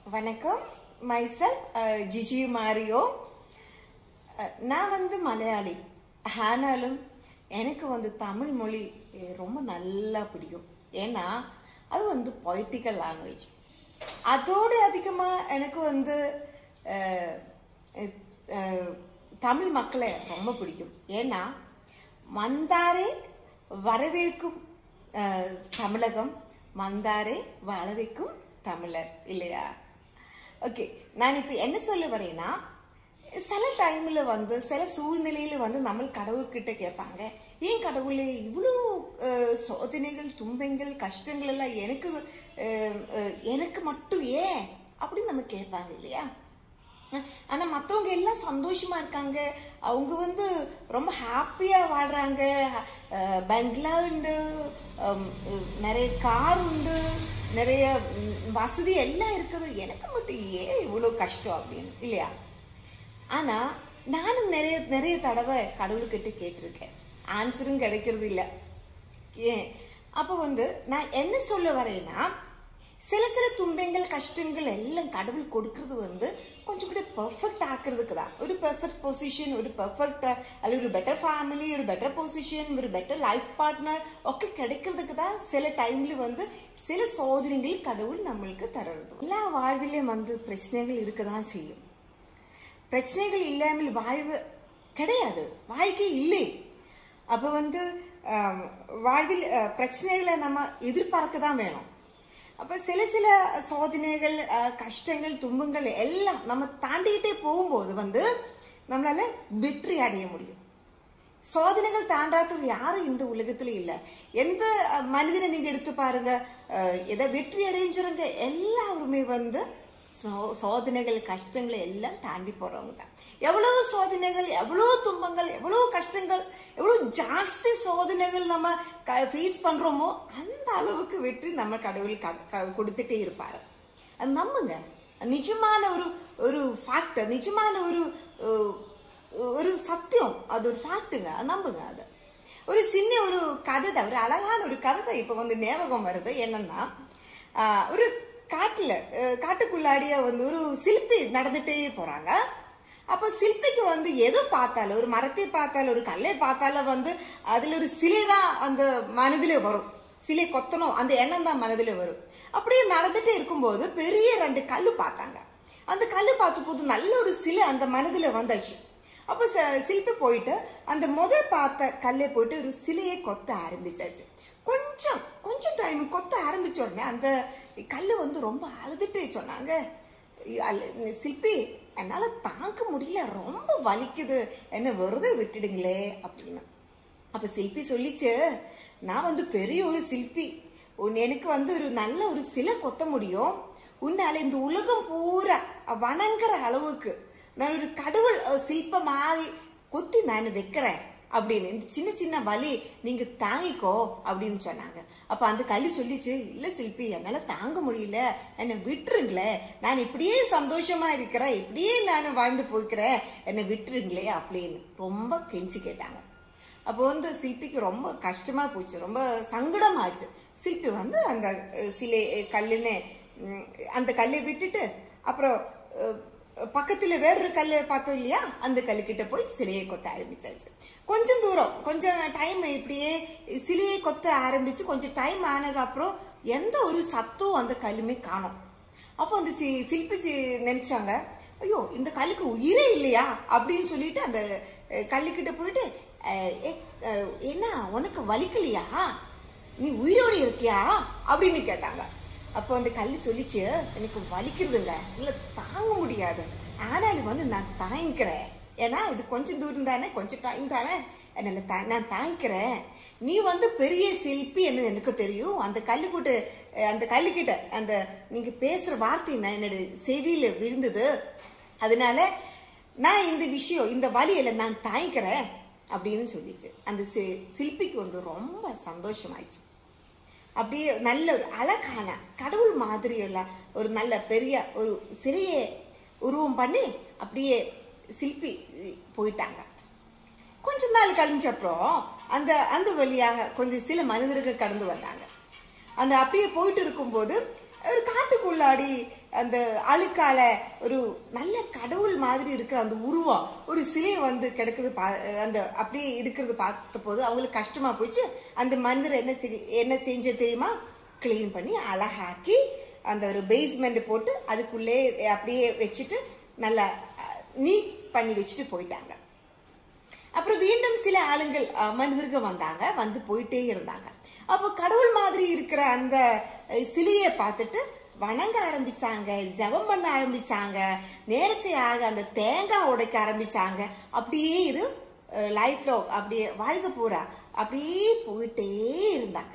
வணக்கம் myself GG மாரியோ அஹ், நான் வந்து மலையாளி ஆனாலும் எனக்கு வந்து தமிழ் மொழி அஹ், ரொம்ப நல்லா பிடிக்கும் ஏன்னா அது வந்து பொய்டிக்கல் லாங்குவேஜ் அதோடு அதிகமா எனக்கு வந்து அஹ், அஹ், தமிழ் மக்களை ரொம்ப பிடிக்கும் ஏன்னா மந்தாரே வரவேற்கும் அஹ், தமிழகம் மந்தாரே வாழ வைக்கும் தமிழர் இல்லையா ஓகே நான் இப்ப என்ன சொல்ல வரேன்னா சில டைம்ல வந்து சில சூழ்நிலையில வந்து நம்ம கடவுள்கிட்ட கேட்பாங்க ஏன் கடவுளே இவ்வளோ அஹ், சோதனைகள் துன்பங்கள் கஷ்டங்கள் எல்லாம் எனக்கு அஹ், அஹ், எனக்கு மட்டும் ஏன் அப்படின்னு நம்ம கேட்பாங்க இல்லையா ஆனா மத்தவங்க எல்லாம் சந்தோஷமா இருக்காங்க அவங்க வந்து ரொம்ப ஹாப்பியா வாழ்றாங்க அஹ், பங்களா உண்டு ஹம், நிறைய கார் உண்டு நிறைய ம், வசதி எல்லாம் இருக்குது எனக்கு மட்டும் ஏன் இவ்வளவு கஷ்டம் அப்படின்னு இல்லையா ஆனா நானும் நிறைய நிறைய தடவை கடவுள்கிட்ட கேட்டிருக்கேன் ஆன்சரும் கிடைக்கிறது இல்ல ஏன் அப்ப வந்து நான் என்ன சொல்ல வரேன்னா சில சில துன்பங்கள் கஷ்டங்கள் எல்லாம் கடவுள் கொடுக்கறது வந்து கொஞ்சம் கூட பெர்ஃபெக்ட் ஆக்குறதுக்கு தான் ஒரு பெர்ஃபெக்ட் பொசிஷன் ஒரு பெர்ஃபெக்ட் அல்ல ஒரு பெட்டர் ஃபேமிலி ஒரு பெட்டர் பொசிஷன் ஒரு பெட்டர் லைஃப் பார்ட்னர் ഒക്കെ கிடைக்கிறதுக்கு தான் சில டைம்ல வந்து சில சோதனைகள் கடவுள் நம்மளுக்கு தருறது எல்லா வாழ்விலையும் வந்து பிரச்சனைகள் இருக்கதான் செய்யும் பிரச்சனைகள் இல்லாமல் வாழ்வு கிடையாது வாழ்க்கை இல்லை அப்ப வந்து ஆம், வாழ்வில் அஹ், பிரச்சனைகளை நம்ம எதிர்பார்க்க தான் வேணும் அப்ப சில சில சோதனைகள் அஹ், கஷ்டங்கள் துன்பங்கள் எல்லாம் நம்ம தாண்டிக்கிட்டே போகும்போது வந்து நம்மளால வெற்றி அடைய முடியும் சோதனைகள் தாண்டாதவர் யாரும் இந்த உலகத்துல இல்ல எந்த அஹ், மனிதனை நீங்க எடுத்து பாருங்க அஹ், எதை வெற்றி அடைஞ்சவங்க எல்லாருமே வந்து சோ- சோதனைகள் கஷ்டங்களை எல்லாம் தாண்டி போறவங்க தான் எவ்வளவு சோதனைகள் எவ்வளவு துன்பங்கள் எவ்வளவு கஷ்டங்கள் எவ்வளவு ஜாஸ்தி சோதனைகள் நம்ம ஃபேஸ் பண்றோமோ அந்த அளவுக்கு வெற்றி நம்ம கடவுள் க- க- கொடுத்துட்டே இருப்பாரு அது நம்புங்க நிஜமான ஒரு ஒரு ஃபேக்ட் நிஜமான ஒரு அஹ், ஒரு சத்தியம் அது ஒரு ஃபேக்ட்டுங்க நம்புங்க அது ஒரு சின்ன ஒரு கதை தான் ஒரு அழகான ஒரு கதை தான் இப்ப வந்து ஞாபகம் வருது என்னன்னா ஆஹ், ஒரு காட்டுல அஹ், காட்டுக்குள்ளாடிய வந்து ஒரு சிற்பி நடந்துட்டே போறாங்க அப்ப சிற்பிக்கு வந்து எது பார்த்தாலும் ஒரு மரத்தை பார்த்தாலும் ஒரு கல்லை பார்த்தாலும் வந்து அதுல ஒரு சிலை தான் அந்த மனதிலே வரும் சிலை கொத்தணும் அந்த எண்ணம் தான் மனதிலே வரும் அப்படியே நடந்துட்டே இருக்கும்போது பெரிய ரெண்டு கல்லு பார்த்தாங்க அந்த கல்லு பார்த்த போது நல்ல ஒரு சிலை அந்த மனதில வந்துச்சு அப்ப ச- சிற்பி போயிட்டு அந்த முதல் பார்த்த கல்லை போயிட்டு ஒரு சிலையை கொத்த ஆரம்பிச்சாச்சு கொஞ்சம் கொஞ்சம் டைம் கொத்த ஆரம்பிச்ச உடனே அந்த கல்லு வந்து ரொம்ப அழுதுட்டு சொன்னாங்க அல்ல- சிற்பி என்னால தாங்க முடியல ரொம்ப வலிக்குது என்ன வெறுതെ விட்டுடுங்களே அப்படின்னு அப்ப சிற்பி சொல்லிச்சு நான் வந்து பெரிய ஒரு சிற்பி உன் எனக்கு வந்து ஒரு நல்ல ஒரு சிலை கொத்த முடியும் உன்னால இந்த உலகம் பூரா வணங்குற அளவுக்கு நான் ஒரு கடவுள் அஹ், சிற்பமாகி கொத்தி நான் வைக்கிறேன் அப்படின்னு இந்த சின்ன சின்ன வலி நீங்க தாங்கிக்கோ அப்படின்னு சொன்னாங்க அப்ப அந்த கல்லு சொல்லிச்சு இல்ல சில்பி என்னால தாங்க முடியல என்னை விட்டுருங்களே நான் இப்படியே சந்தோஷமா இருக்கிறேன் இப்படியே நான் வாழ்ந்து போய்க்கிறேன் என்னை விட்டுருங்களே அப்படின்னு ரொம்ப கெஞ்சி கேட்டாங்க அப்போ வந்து சிற்பிக்கு ரொம்ப கஷ்டமா போச்சு ரொம்ப சங்கடமாச்சு சிற்பி வந்து அந்த அஹ், சிலை அஹ், கல்லுன்னு ம், அந்த கல்லை விட்டுட்டு அப்புறம் அஹ், பக்கத்துல வேறொரு கல்லு பார்த்தோம் இல்லையா அந்த கல்லுக்கிட்ட போய் சிலையை கொத்த ஆரம்பிச்சாச்சு கொஞ்சம் தூரம் கொஞ்சம் டைம் இப்படியே சிலையை கொத்த ஆரம்பிச்சு கொஞ்சம் டைம் ஆனதுக்கு அப்புறம் எந்த ஒரு சத்தம் அந்த கல்லுமே காணோம் அப்போ அந்த சி- சிற்பி சி- நினைச்சாங்க ஐயோ இந்த கல்லுக்கு உயிரே இல்லையா அப்படின்னு சொல்லிட்டு அந்த அஹ், கல்லுக்கிட்ட போயிட்டு அஹ், ஏ, அஹ், என்ன உனக்கு வலிக்கலையா நீ உயிரோட இருக்கியா அப்படின்னு கேட்டாங்க அப்போ அந்த கல்லு சொல்லிச்சு எனக்கு வலிக்குதுங்க இல்ல தாங்க முடியாது ஆனாலும் வந்து நான் தாங்கிக்கிறேன் ஏன்னா இது கொஞ்சம் தூரம் தானே கொஞ்சம் டைம் தானே அதனால தா- நான் தாங்கிக்கிறேன் நீ வந்து பெரிய சிற்பி என்ன எனக்கு தெரியும் அந்த கல்லுக்கூட்டு அந்த கல்லுக்கிட்ட அந்த நீங்க பேசுற வார்த்தை நான் என்னோட செவியில விழுந்தது அதனால நான் இந்த விஷயம் இந்த வழியில நான் தாங்கிக்கிறேன் அப்படின்னு சொல்லிச்சு அந்த சி- சிற்பிக்கு வந்து ரொம்ப சந்தோஷமாயிடுச்சு அப்படியே நல்ல ஒரு அழகான கடவுள் மாதிரியுள்ள ஒரு நல்ல பெரிய ஒரு சிலையை உருவம் பண்ணி அப்படியே சிற்பி போயிட்டாங்க கொஞ்ச நாள் கழிஞ்ச அப்புறம் அந்த அந்த வழியாக கொஞ்சம் சில மனிதர்கள் கடந்து வந்தாங்க அந்த அப்படியே போயிட்டு இருக்கும்போது ஒரு காட்டுக்குள்ளாடி அந்த அழுக்கால ஒரு நல்ல கடவுள் மாதிரி இருக்கிற அந்த உருவம் ஒரு சிலை வந்து கிடக்குது பா- அந்த அப்படியே இருக்கிறது பார்த்த போது அவங்களுக்கு கஷ்டமா போச்சு அந்த மனிதர் என்ன செய்- என்ன செஞ்ச தெரியுமா கிளீன் பண்ணி அழகாக்கி அந்த ஒரு பேஸ்மெண்ட் போட்டு அதுக்குள்ளே அப்படியே வச்சுட்டு நல்லா நீட் பண்ணி வச்சுட்டு போயிட்டாங்க அப்புறம் மீண்டும் சில ஆளுங்கள் அஹ், மனிதர்கள் வந்தாங்க வந்து போயிட்டே இருந்தாங்க அப்போ கடவுள் மாதிரி இருக்கிற அந்த அஹ், சிலையை பார்த்துட்டு வணங்க ஆரம்பிச்சாங்க ஜெபம் பண்ண ஆரம்பிச்சாங்க நேர்ச்சையாக அந்த தேங்காய் உடைக்க ஆரம்பிச்சாங்க அப்படியே இது லைஃப்ல அப்படியே வாழ்க பூரா அப்படியே போயிட்டே இருந்தாங்க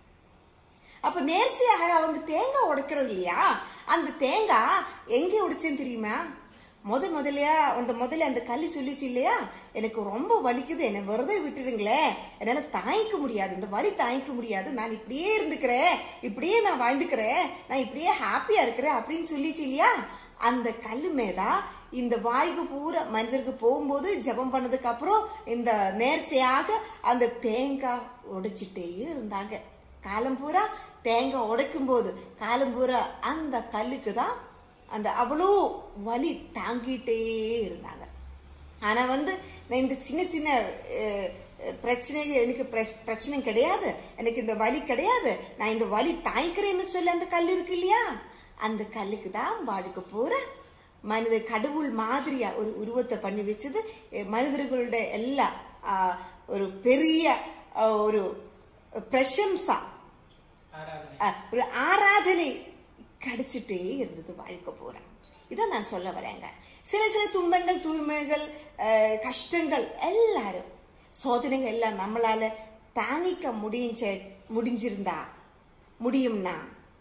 அப்ப நேர்ச்சியாக அவங்க தேங்காய் உடைக்கிறோம் இல்லையா அந்த தேங்காய் எங்க உடைச்சேன்னு தெரியுமா முத முதலையா அந்த முதல்ல அந்த கல்லி சொல்லிச்சு இல்லையா எனக்கு ரொம்ப வலிக்குது என்னை விரத விட்டுடுங்களேன் என்னால தாங்கிக்க முடியாது இந்த வலி தாங்கிக்க முடியாது நான் இப்படியே இருந்துக்கிறேன் இப்படியே நான் வாழ்ந்துக்கிறேன் நான் இப்படியே ஹாப்பியா இருக்கிறேன் அப்படின்னு சொல்லிச்சு இல்லையா அந்த கல்லு மேதா இந்த வாழ்வு பூரா மனிதருக்கு போகும்போது ஜெபம் பண்ணதுக்கு அப்புறம் இந்த நேர்ச்சையாக அந்த தேங்காய் உடைச்சிட்டே இருந்தாங்க காலம் பூரா தேங்காய் உடைக்கும் போது காலம் பூரா அந்த கல்லுக்கு தான் அந்த அவ்வளோ வலி தாங்கிட்டே இருந்தாங்க ஆனா வந்து நான் இந்த சின்ன சின்ன அஹ், அஹ், பிரச்சனைகள் எனக்கு பிரச்- பிரச்சனை கிடையாது எனக்கு இந்த வலி கிடையாது நான் இந்த வலி தாய்க்கிறேன்னு சொல்ல அந்த கல் இருக்கு இல்லையா அந்த கல்லுக்கு தான் வாழ்க்கை பூரா மனித கடவுள் மாதிரியா ஒரு உருவத்தை பண்ணி வச்சது அஹ், மனிதர்களுடைய எல்லா ஆஹ், ஒரு பெரிய ஆஹ், ஒரு பிரசம்சா ஆராதனை அஹ், ஒரு ஆராதனை கிடைச்சிட்டே இருந்தது வாழ்க்கை போறேன் இதை நான் சொல்ல வரேங்க சில சில துன்பங்கள் தூய்மைகள் அஹ், கஷ்டங்கள் எல்லாரும் சோதனைகள் எல்லாம் நம்மளால தாங்கிக்க முடிஞ்ச முடிஞ்சிருந்தா முடியும்னா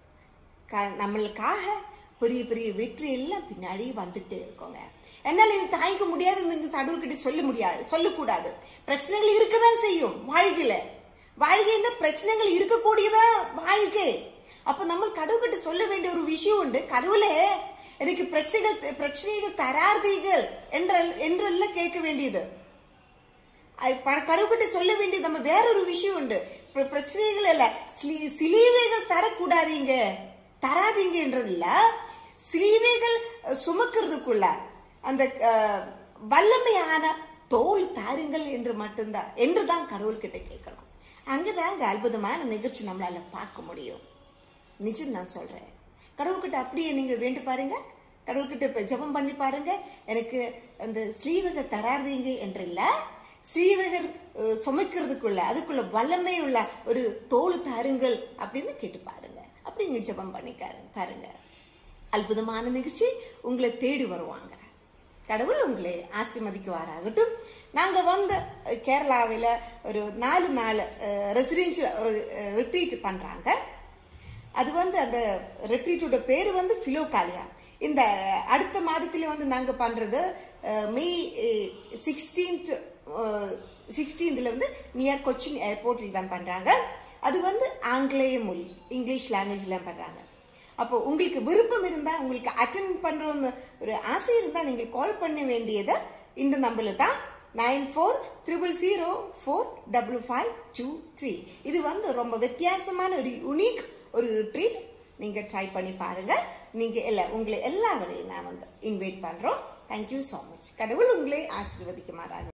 க- நம்மளுக்காக பெரிய பெரிய வெற்றி எல்லாம் பின்னாடி வந்துட்டே இருக்கோங்க என்னால இது தாங்கிக்க முடியாது நீங்க கடவுள்கிட்ட சொல்ல முடியாது சொல்லக்கூடாது பிரச்சனைகள் இருக்கதான் செய்யும் வாழ்க்கையில வாழ்க்கையில பிரச்சனைகள் இருக்கக்கூடியதான் வாழ்க்கை அப்ப நம்ம கடவுள்கிட்ட சொல்ல வேண்டிய ஒரு விஷயம் உண்டு கடவுளே எனக்கு பிரச்சனைகள் பிரச்சனைகள் தராதீர்கள் என்ற என்றெல்லாம் கேட்க வேண்டியது அது ப- கடவுள்கிட்ட சொல்ல வேண்டியது நம்ம வேற ஒரு விஷயம் உண்டு பிர- பிரச்சனைகள் இல்ல சிலி- சிலுவைகள் தரக்கூடாதீங்க தராதீங்கன்றது இல்ல சிலுவைகள் அஹ், சுமக்கிறதுக்குள்ள அந்த அஹ், வல்லமையான தோல் தாருங்கள் என்று மட்டும்தான் என்றுதான் கடவுள்கிட்ட கேட்கணும் அங்கதான் அங்க அற்புதமான நிகழ்ச்சி நம்மளால பார்க்க முடியும் நிஜம் நான் சொல்றேன் கடவுள்கிட்ட அப்படியே நீங்க வேண்டி பாருங்க கடவுள்கிட்ட இப்ப ஜெபம் பண்ணி பாருங்க எனக்கு அந்த ஸ்ரீவகர் தராதீங்க என்று இல்ல ஸ்ரீவகர் அஹ், சுமைக்கிறதுக்குள்ள அதுக்குள்ள வல்லமை உள்ள ஒரு தோல் தாருங்கள் அப்படின்னு கேட்டு பாருங்க அப்படி நீங்க ஜெபம் பண்ணி பாருங்க பாருங்க அற்புதமான நிகழ்ச்சி உங்களை தேடி வருவாங்க கடவுள் உங்களை ஆசிர்வதிக்குவாராகட்டும் நாங்க வந்து அஹ், கேரளாவில ஒரு நாலு நாள் ரெசிடென்ஷியல் ஒரு ரிட்ரீட் பண்றாங்க அது வந்து அந்த ரெட்ரீட்டோட பேரு வந்து பிலோகாலியா இந்த அடுத்த மாதத்துல வந்து நாங்க பண்றது அஹ், மே சிக்ஸ்டீன்த் சிக்ஸ்டீன்த்ல வந்து நியர் கொச்சின் ஏர்போர்ட்ல தான் பண்றாங்க அது வந்து ஆங்கிலேய மொழி இங்கிலீஷ் லாங்குவேஜ்ல பண்றாங்க அப்போ உங்களுக்கு விருப்பம் இருந்தா உங்களுக்கு அட்டன் பண்றோம்னு ஒரு ஆசை இருந்தா நீங்க கால் பண்ண வேண்டியது இந்த நம்பர்ல தான் nine four triple zero four double five two three இது வந்து ரொம்ப வித்தியாசமான ஒரு யுனிக் ஒரு ட்ரீட் நீங்க ட்ரை பண்ணி பாருங்க நீங்க எல்லா உங்களை எல்லாரையும் நான் வந்து இன்வைட் பண்றோம் தேங்க்யூ ஸோ மச் கடவுள் உங்களை ஆசீர்வதிக்குமாறாங்க